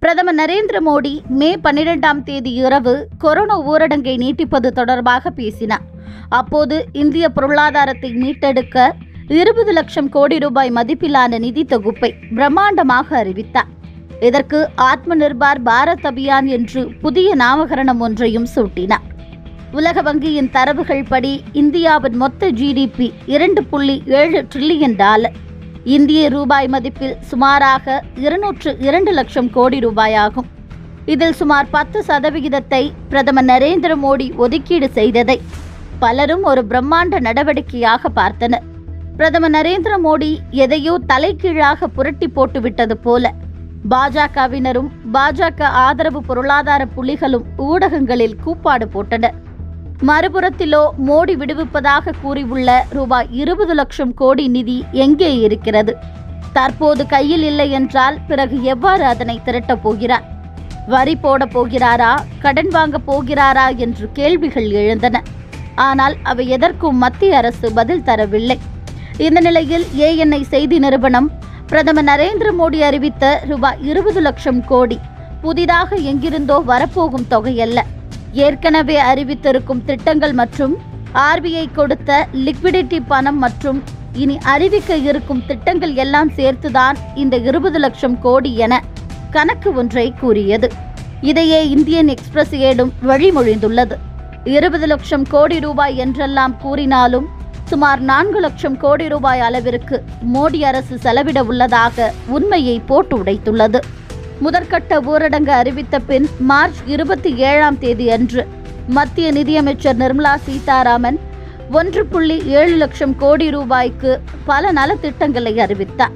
பிரதமர் நரேந்திர மோடி மே பன்னிரெண்டாம் தேதி இரவு கொரோனா ஊரடங்கை நீட்டிப்பது தொடர்பாக பேசினார் அப்போது இந்திய பொருளாதாரத்தை மீட்டெடுக்க இருபது லட்சம் கோடி ரூபாய் மதிப்பிலான நிதி தொகுப்பை பிரம்மாண்டமாக அறிவித்தார் இதற்கு ஆத்ம நிர்பார் பாரத் அபியான் என்று புதிய நாமகரணம் ஒன்றையும் சூட்டினார் உலக வங்கியின் தரவுகள் படி இந்தியாவின் மொத்த ஜிடிபி இரண்டு புள்ளி ஏழு ட்ரில்லியன் டாலர் இந்திய ரூபாய் மதிப்பில் சுமாராக இருநூற்று இரண்டு லட்சம் கோடி ரூபாயாகும் இதில் சுமார் பத்து சதவிகிதத்தை பிரதமர் நரேந்திர மோடி ஒதுக்கீடு செய்ததை பலரும் ஒரு பிரம்மாண்ட நடவடிக்கையாக பார்த்தனர் பிரதமர் நரேந்திர மோடி எதையோ தலைகீழாக புரட்டி போட்டுவிட்டது போல பாஜகவினரும் பாஜக ஆதரவு பொருளாதார புலிகளும் ஊடகங்களில் கூப்பாடு போட்டனர் மறுபுறத்திலோ மோடி விடுவிப்பதாக கூறியுள்ள ரூபாய் இருபது லட்சம் கோடி நிதி எங்கே இருக்கிறது தற்போது கையில் இல்லை என்றால் பிறகு எவ்வாறு அதனை திரட்டப் போகிறார் வரி போடப் போகிறாரா கடன் வாங்க போகிறாரா என்று கேள்விகள் எழுந்தன ஆனால் அவை எதற்கும் மத்திய அரசு பதில் தரவில்லை இந்த நிலையில் ஏஎன்ஐ செய்தி நிறுவனம் பிரதமர் நரேந்திர மோடி அறிவித்த ரூபாய் இருபது லட்சம் கோடி புதிதாக எங்கிருந்தோ வரப்போகும் தொகையல்ல ஏற்கனவே அறிவித்திருக்கும் திட்டங்கள் மற்றும் ஆர்பிஐ கொடுத்த லிக்விடிட்டி பணம் மற்றும் இனி அறிவிக்க இருக்கும் திட்டங்கள் எல்லாம் சேர்த்துதான் இந்த இருபது லட்சம் கோடி என கணக்கு ஒன்றை கூறியது இதையே இந்தியன் எக்ஸ்பிரஸ் ஏடும் வழிமொழிந்துள்ளது இருபது லட்சம் கோடி ரூபாய் என்றெல்லாம் கூறினாலும் சுமார் நான்கு லட்சம் கோடி ரூபாய் அளவிற்கு மோடி அரசு செலவிட உள்ளதாக உண்மையை போட்டு உடைத்துள்ளது முதற்கட்ட ஊரடங்கு அறிவித்த பின் மார்ச் இருபத்தி ஏழாம் தேதி அன்று மத்திய நிதியமைச்சர் நிர்மலா சீதாராமன் ஒன்று புள்ளி ஏழு லட்சம் கோடி ரூபாய்க்கு பல நலத்திட்டங்களை அறிவித்தார்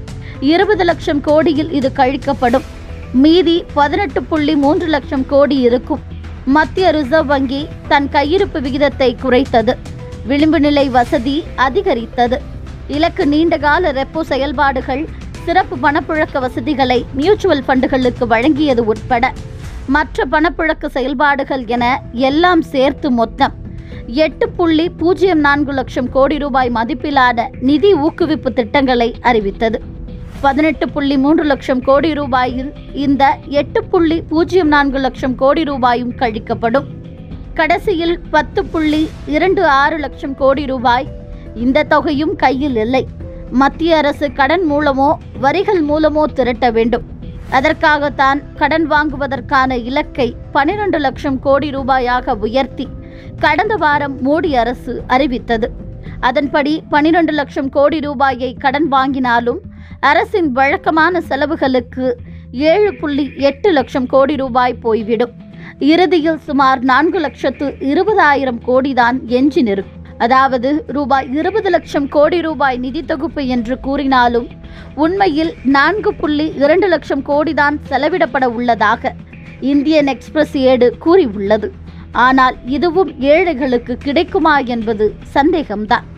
இருபது லட்சம் கோடியில் இது கழிக்கப்படும் மீதி பதினெட்டு புள்ளி மூன்று லட்சம் கோடி இருக்கும் மத்திய ரிசர்வ் வங்கி தன் கையிருப்பு விகிதத்தை குறைத்தது விளிம்பு நிலை வசதி அதிகரித்தது இலக்கு நீண்டகால ரெப்போ செயல்பாடுகள் சிறப்பு பணப்புழக்க வசதிகளை மியூச்சுவல் ஃபண்டுகளுக்கு வழங்கியது உட்பட மற்ற பணப்புழக்க செயல்பாடுகள் என எல்லாம் சேர்த்து மொத்தம் எட்டு புள்ளி பூஜ்ஜியம் நான்கு லட்சம் கோடி ரூபாய் மதிப்பிலான நிதி ஊக்குவிப்பு திட்டங்களை அறிவித்தது பதினெட்டு புள்ளி மூன்று லட்சம் கோடி ரூபாயில் இந்த எட்டு புள்ளி பூஜ்ஜியம் நான்கு லட்சம் கோடி ரூபாயும் கழிக்கப்படும் கடைசியில் பத்து புள்ளி இரண்டு ஆறு லட்சம் கோடி ரூபாய் இந்த தொகையும் கையில் இல்லை மத்திய அரசு கடன் மூலமோ வரிகள் மூலமோ திரட்ட வேண்டும் அதற்காகத்தான் கடன் வாங்குவதற்கான இலக்கை பனிரெண்டு லட்சம் கோடி ரூபாயாக உயர்த்தி கடந்த வாரம் மோடி அரசு அறிவித்தது அதன்படி பனிரெண்டு லட்சம் கோடி ரூபாயை கடன் வாங்கினாலும் அரசின் வழக்கமான செலவுகளுக்கு ஏழு புள்ளி எட்டு லட்சம் கோடி ரூபாய் போய்விடும் இறுதியில் சுமார் நான்கு லட்சத்து இருபதாயிரம் கோடிதான் எஞ்சி நிற்கும் அதாவது ரூபாய் இருபது லட்சம் கோடி ரூபாய் நிதி தொகுப்பு என்று கூறினாலும் உண்மையில் நான்கு புள்ளி இரண்டு லட்சம் கோடிதான் செலவிடப்பட உள்ளதாக இந்தியன் எக்ஸ்பிரஸ் ஏடு கூறியுள்ளது ஆனால் இதுவும் ஏழைகளுக்கு கிடைக்குமா என்பது சந்தேகம்தான்